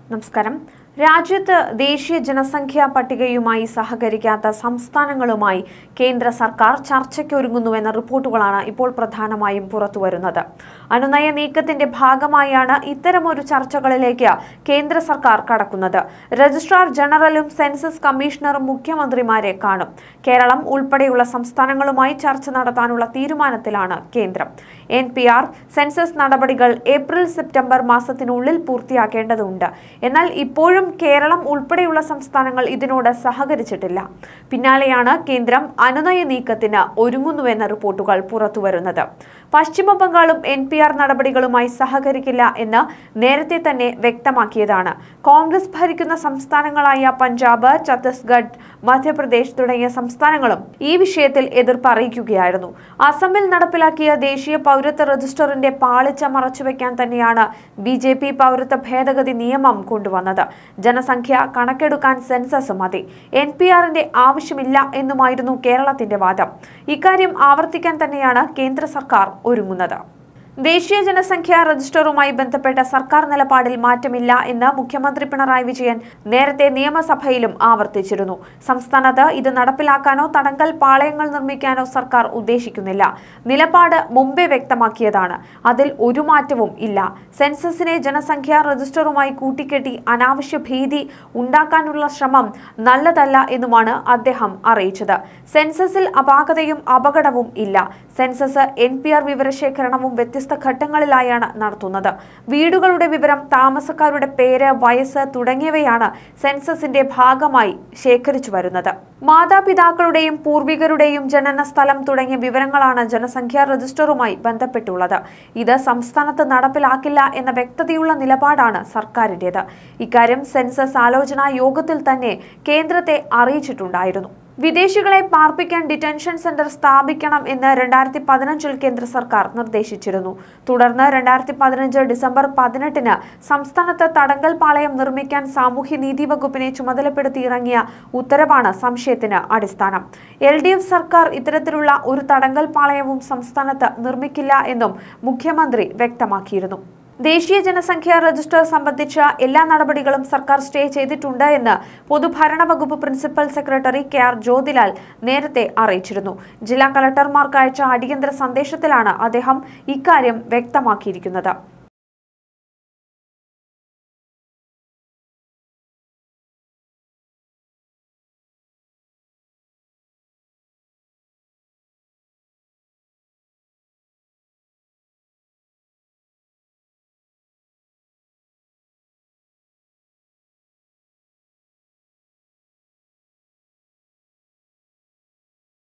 നമസ്കാരം രാജ്യത്ത് ദേശീയ ജനസംഖ്യാ പട്ടികയുമായി സഹകരിക്കാത്ത സംസ്ഥാനങ്ങളുമായി കേന്ദ്ര സർക്കാർ ചർച്ചയ്ക്കൊരുങ്ങുന്നുവെന്ന റിപ്പോർട്ടുകളാണ് ഇപ്പോൾ പ്രധാനമായും പുറത്തുവരുന്നത് അനുനയ നീക്കത്തിന്റെ ഭാഗമായാണ് ഇത്തരമൊരു ചർച്ചകളിലേക്ക് കേന്ദ്ര സർക്കാർ കടക്കുന്നത് രജിസ്ട്രാർ ജനറലും സെൻസസ് കമ്മീഷണറും മുഖ്യമന്ത്രിമാരെ കാണും കേരളം ഉൾപ്പെടെയുള്ള സംസ്ഥാനങ്ങളുമായി ചർച്ച നടത്താനുള്ള തീരുമാനത്തിലാണ് കേന്ദ്രം എൻ പി ആർ സെൻസസ് നടപടികൾ ഏപ്രിൽ സെപ്റ്റംബർ മാസത്തിനുള്ളിൽ പൂർത്തിയാക്കേണ്ടതുണ്ട് എന്നാൽ ഇപ്പോഴും കേരളം ഉൾപ്പെടെയുള്ള സംസ്ഥാനങ്ങൾ ഇതിനോട് സഹകരിച്ചിട്ടില്ല പിന്നാലെയാണ് കേന്ദ്രം അനുനയ നീക്കത്തിന് ഒരുങ്ങുന്നുവെന്ന റിപ്പോർട്ടുകൾ പുറത്തുവരുന്നത് പശ്ചിമ ബംഗാളും എൻ പി ആർ നടപടികളുമായി സഹകരിക്കില്ല എന്ന് നേരത്തെ തന്നെ വ്യക്തമാക്കിയതാണ് കോൺഗ്രസ് ഭരിക്കുന്ന സംസ്ഥാനങ്ങളായ പഞ്ചാബ് ഛത്തീസ്ഗഡ് മധ്യപ്രദേശ് തുടങ്ങിയ സംസ്ഥാനങ്ങളും ഈ വിഷയത്തിൽ എതിർപ്പ് അറിയിക്കുകയായിരുന്നു അസമിൽ നടപ്പിലാക്കിയ ദേശീയ പൗരത്വ രജിസ്റ്ററിന്റെ പാളിച്ച മറച്ചുവെക്കാൻ തന്നെയാണ് ബി ജെ പി പൗരത്വ ഭേദഗതി നിയമം കൊണ്ടുവന്നത് ജനസംഖ്യ കണക്കെടുക്കാൻ സെൻസസ് മതി എൻ പി ആറിന്റെ ആവശ്യമില്ല എന്നുമായിരുന്നു കേരളത്തിന്റെ വാദം ഇക്കാര്യം ആവർത്തിക്കാൻ തന്നെയാണ് കേന്ദ്ര സർക്കാർ ഒരുങ്ങുന്നത് ദേശീയ ജനസംഖ്യാ രജിസ്റ്ററുമായി ബന്ധപ്പെട്ട സർക്കാർ നിലപാടിൽ മാറ്റമില്ല എന്ന് മുഖ്യമന്ത്രി പിണറായി വിജയൻ നേരത്തെ നിയമസഭയിലും ആവർത്തിച്ചിരുന്നു സംസ്ഥാനത്ത് ഇത് നടപ്പിലാക്കാനോ തടങ്കൽ പാളയങ്ങൾ നിർമ്മിക്കാനോ സർക്കാർ ഉദ്ദേശിക്കുന്നില്ല നിലപാട് മുമ്പേ വ്യക്തമാക്കിയതാണ് അതിൽ ഒരു മാറ്റവും ഇല്ല സെൻസസിനെ ജനസംഖ്യാ രജിസ്റ്ററുമായി കൂട്ടിക്കെട്ടി അനാവശ്യ ഭീതി ഉണ്ടാക്കാനുള്ള ശ്രമം നല്ലതല്ല എന്നുമാണ് അദ്ദേഹം അറിയിച്ചത് സെൻസസിൽ അപാകതയും അപകടവും ഇല്ല സെൻസസ് എൻ പി ആർ വിവരശേഖരണവും വ്യത്യസ്ത ഘട്ടങ്ങളിലായാണ് നടത്തുന്നത് വീടുകളുടെ വിവരം താമസക്കാരുടെ പേര് വയസ്സ് തുടങ്ങിയവയാണ് സെൻസസിന്റെ ഭാഗമായി ശേഖരിച്ചു വരുന്നത് മാതാപിതാക്കളുടെയും പൂർവികരുടെയും ജനന സ്ഥലം തുടങ്ങിയ വിവരങ്ങളാണ് ജനസംഖ്യാ രജിസ്റ്ററുമായി ബന്ധപ്പെട്ടുള്ളത് ഇത് സംസ്ഥാനത്ത് നടപ്പിലാക്കില്ല എന്ന വ്യക്തതയുള്ള നിലപാടാണ് സർക്കാരിന്റേത് ഇക്കാര്യം സെൻസസ് ആലോചനാ യോഗത്തിൽ തന്നെ കേന്ദ്രത്തെ അറിയിച്ചിട്ടുണ്ടായിരുന്നു വിദേശികളെ പാർപ്പിക്കാൻ ഡിറ്റൻഷൻ സെന്റർ സ്ഥാപിക്കണം എന്ന് രണ്ടായിരത്തി പതിനഞ്ചിൽ കേന്ദ്ര സർക്കാർ നിർദ്ദേശിച്ചിരുന്നു തുടർന്ന് രണ്ടായിരത്തി പതിനഞ്ച് ഡിസംബർ പതിനെട്ടിന് സംസ്ഥാനത്ത് തടങ്കൽ പാളയം നിർമ്മിക്കാൻ സാമൂഹ്യനീതി വകുപ്പിനെ ചുമതലപ്പെടുത്തി ഇറങ്ങിയ ഉത്തരവാണ് സംശയത്തിന് അടിസ്ഥാനം എൽ ഡി എഫ് സർക്കാർ ഇത്തരത്തിലുള്ള ഒരു തടങ്കൽ പാളയവും സംസ്ഥാനത്ത് നിർമ്മിക്കില്ല എന്നും മുഖ്യമന്ത്രി വ്യക്തമാക്കിയിരുന്നു ദേശീയ ജനസംഖ്യാ രജിസ്റ്റർ സംബന്ധിച്ച എല്ലാ നടപടികളും സർക്കാർ സ്റ്റേ ചെയ്തിട്ടുണ്ട് എന്ന് പൊതുഭരണ വകുപ്പ് principal secretary K R Jyothilal നേരത്തെ അറിയിച്ചിരുന്നു ജില്ലാ കളക്ടർമാർക്ക് അയച്ച അടിയന്തര സന്ദേശത്തിലാണ് അദ്ദേഹം ഇക്കാര്യം വ്യക്തമാക്കിയിരിക്കുന്നത്